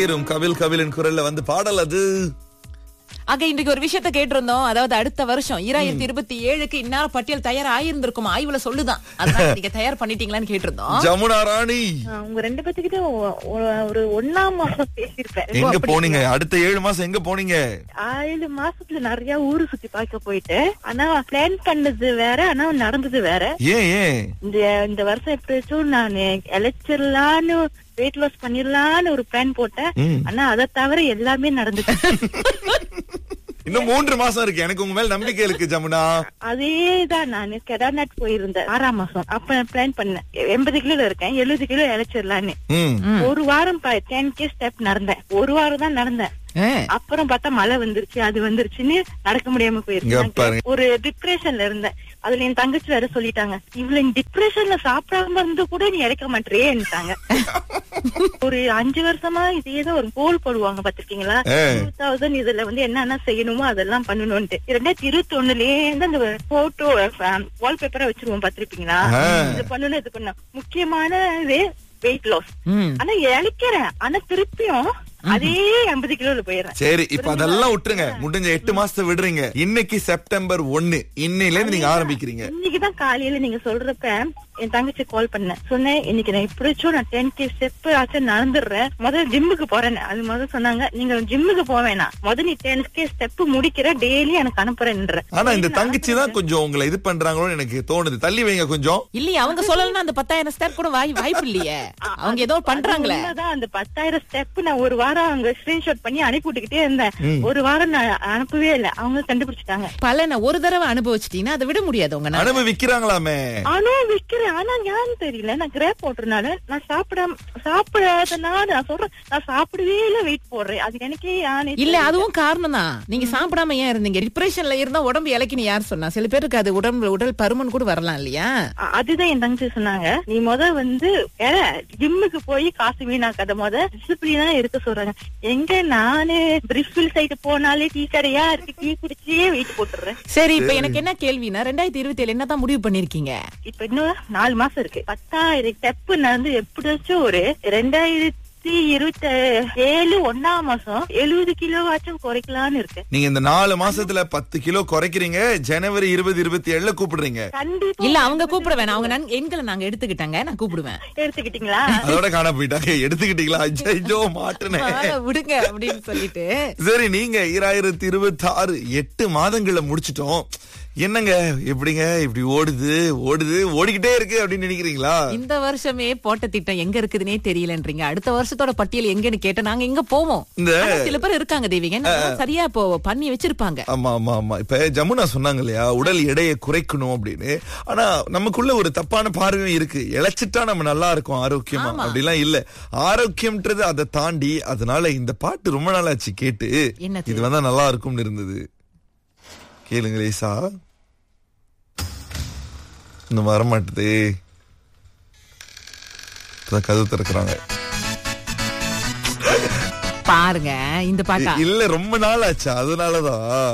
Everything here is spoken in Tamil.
ஈரும் கபில் கபிலின் குரல்ல வந்து பாடல் அது ஆக இன்றைக்கு ஒரு விஷயத்த கேட்டிருந்தோம் அதாவது அடுத்த வருஷம் ஈராயிரத்தி இருபத்தி ஏழுக்கு இந்நேரம் பட்டியல் தயார் ஆயிருந்திருக்கும் ஆய்வுல சொல்லுதான் அதனால நீங்க தயார் பண்ணிட்டீங்களான்னு கேட்டிருந்தோம் ஜமுனா ராணி ஆஹ் உங்க ரெண்டு பேத்துக்கிட்ட ஒ- ஒ- ஒரு ஒன்னாம் மாசம் பேசியிருப்பேன் எங்க அப்படி போனீங்க அடுத்த ஏழு மாசம் எங்க போனீங்க ஏழு மாசத்துல நிறைய ஊரு சுத்தி பார்க்க போயிட்டேன் ஆனா பிளான் பண்ணது வேற ஆனா நடந்தது வேற ஏன் ஏன் இந்த இந்த வருஷம் எப்படியாச்சும் நான் எலெக்சர்லான்னு வெயிட் லாஸ் பண்ணிடலான்னு ஒரு பிளான் போட்டேன் ம். ஆனா அதை தவிர எல்லாமே நடந்துச்சு இன்னும் மூன்று மாசம் இருக்கு எனக்கு உங்க மேல நம்பிக்கை இருக்கு ஜமுனா அதேதான் நான் கெடார்நாட் போயிருந்தேன் ஆறாம் மாசம் அப்ப பிளான் பண்ணேன் எண்பது கிலோல இருக்கேன் எழுபது கிலோ இழைச்சிடலான்னு ம் ஒரு வாரம் டென் கே ஸ்டெப் நடந்தேன் ஒரு வாரம் தான் நடந்தேன் ஆ. அப்புறம் பார்த்தா மழை வந்துருச்சு அது வந்துருச்சுன்னு நடக்க முடியாம இங்க போயிருச்சு பாருங்க. ஒரு டிப்ரெஷன்ல இருந்தேன் அதுல என் தங்கச்சி வேற சொல்லிட்டாங்க இவ்வளவு டிப்ரெஷன்ல சாப்பிடாம இருந்து கூட நீ இறக்க மாட்டேன்ட்டாங்க ஒரு அஞ்சு வருஷமா இதேதான் ஒரு கோல் போடுவாங்க பாத்திருக்கீங்களா ஆ. டூ தௌசண்ட் இதுல வந்து என்னென்ன செய்யணுமோ அதெல்லாம் பண்ணணும்ட்டு ரெண்டாயிரத்தி இருபத்தி ஒண்ணுலயே இருந்து அந்த போட்டோ வால்பேப்பரா வச்சிருவோம் பாத்திருப்பீங்களா ஆ. இது பண்ணணும் இது பண்ண முக்கியமான இது வெயிட் லாஸ் ம். ஆனா இழைக்கிறேன் ஆனா திருப்பியும் அதே ஐம்பது கிலோல போயிடுறேன் சரி இப்ப அதெல்லாம் விட்டுருங்க முடிஞ்ச எட்டு மாசத்தை விடுறீங்க இன்னைக்கு செப்டம்பர் ஒண்ணு இன்னையில இருந்து நீங்க ஆரம்பிக்கிறீங்க இன்னைக்குதான் காலையில நீங்க சொல்றப்ப என் தங்கச்சி கால் பண்ணேன் சொன்னேன் இன்னைக்கு நான் எப்படிச்சும் நான் டென் கே ஸ்டெப் ஆச்சும் நடந்துடுறேன் முதல்ல ஜிம்முக்கு போறேன் அது முதல்ல சொன்னாங்க நீங்க ஜிம்முக்கு போக வேணாம் முதல்ல நீ டென் கே ஸ்டெப் முடிக்கிற டெய்லி எனக்கு அனுப்புறேன்ற ஆனா இந்த தங்கச்சி தான் கொஞ்சம் உங்களை இது பண்றாங்களோன்னு எனக்கு தோணுது தள்ளி வைங்க கொஞ்சம் இல்லையே அவங்க சொல்லலன்னா அந்த பத்தாயிரம் ஸ்டெப் கூட வாய் வாய்ப்பு இல்லையே அவங்க ஏதோ பண்றாங்களே அது உண்மைதான், அந்த பத்தாயிரம் ஸ்டெப் நான் ஒரு வாரம் அங்க ஸ்கிரீன்ஷாட் பண்ணி அனுப்பி விட்டுக்கிட்டே இருந்தேன் ஒரு வாரம் நான் அனுப்பவே இல்லை அவங்க கண்டுபிடிச்சிட்டாங்க பலனை ஒரு தடவை அனுபவிச்சிட்டீங்கன்னா அதை விட முடியாது உங்க அனுபவிக்கிறாங்களாமே ஆனா விக்கிறேன் ஆனா ஏன்னு தெரியல நான் கிரேப் போட்டுறதுனால நான் சாப்பிடாம சாப்பிடாதனால நான் சொல்றேன் நான் சாப்பிடவே இல்ல வெயிட் போடுறேன் அது எனக்கே யானே இல்ல அதுவும் காரணம் தான் நீங்க சாப்பிடாம ஏன் இருந்தீங்க டிப்ரெஷன்ல இருந்தா உடம்பு இலக்கின்னு யார் சொன்னா சில பேருக்கு அது உடம்பு உடல் பருமன் கூட வரலாம் இல்லையா அ- அதுதான் என் தங்கச்சி சொன்னாங்க நீ முத வந்து ஜிம்முக்கு போய் காசு வீணாக்காத முத டிசிப்ளினா இருக்க சொல்றாங்க எங்க நானு பிரிஸ்பில் சைடு போனாலே டீ கடையா இருக்கு டீ குடிச்சே வெயிட் போட்டுறேன் சரி இப்ப எனக்கு என்ன கேள்வினா ரெண்டாயிரத்தி இருபத்தி ஏழு என்னதான் முடிவு பண்ணிருக்கீங்க இப்ப இன்னும் நாலு மாசம் இருக்கு பத்தாயிரம் ஸ்டெப் நடந்து எப்படியாச்சும் ஒரு ரெண்டாயிரத்தி இருபத்தி ஏழு ஒன்னாம் மாசம் எழுபது கிலோவாச்சும் குறைக்கலாம்னு இருக்கு நீங்க இந்த நாலு மாசத்துல பத்து கிலோ குறைக்கிறீங்க ஜனவரி இருபது இருபத்தி ஏழுல கூப்பிடுறீங்க கண்டிப்பா இல்ல அவங்க கூப்பிட வேணாம் அவங்க நன்- எண்களை நாங்க எடுத்துக்கிட்டாங்க நான் கூப்பிடுவேன் எடுத்துக்கிட்டீங்களா அதோட காண போயிட்டாங்க எடுத்துக்கிட்டீங்களா ஐயோ மாட்டுனேன் வாங்க, விடுங்க அப்படின்னு சொல்லிட்டு சரி நீங்க ஈராயிரத்தி இருபத்தி ஆறு எட்டு மாதங்களை முடிச்சிட்டோம் என்னங்க எப்படிங்க இப்படி ஓடுது ஓடுது ஓடிக்கிட்டே இருக்கு அப்படின்னு நினைக்கிறீங்களா இந்த வருஷமே போட்ட திட்டம் எங்க இருக்குதுன்னே தெரியலன்றீங்க அடுத்த வருஷத்தோட பட்டியல் எங்கன்னு கேட்ட நாங்க எங்க போவோம் இந்த ஆனா சில பேர் இருக்காங்க தேவிகன் அதெல்லாம் சரியா இப்போ பண்ணி வச்சிருப்பாங்க ஆமா ஆமா ஆமா இப்ப ஜமுனா சொன்னாங்க இல்லையா உடல் எடையை குறைக்கணும் அப்படின்னு ஆனா நமக்குள்ள ஒரு தப்பான பார்வையும் இருக்கு இழைச்சிட்டா நம்ம நல்லா இருக்கும் ஆரோக்கியமா ஆமா. அப்படிலாம் இல்ல ஆரோக்கியம்ன்றது அதை தாண்டி அதனால இந்த பாட்டு ரொம்ப நாளாச்சு கேட்டு என்னது? இது வந்தா நல்லா இருக்கும்னு இருந்தது கேளுங்க லேசா இன்னும் வர மாட்டுது இப்பதான் கதவு திறக்கிறாங்க பாருங்க இந்த பாட்டா இல்ல ரொம்ப நாள் ஆச்சு அதனாலதான்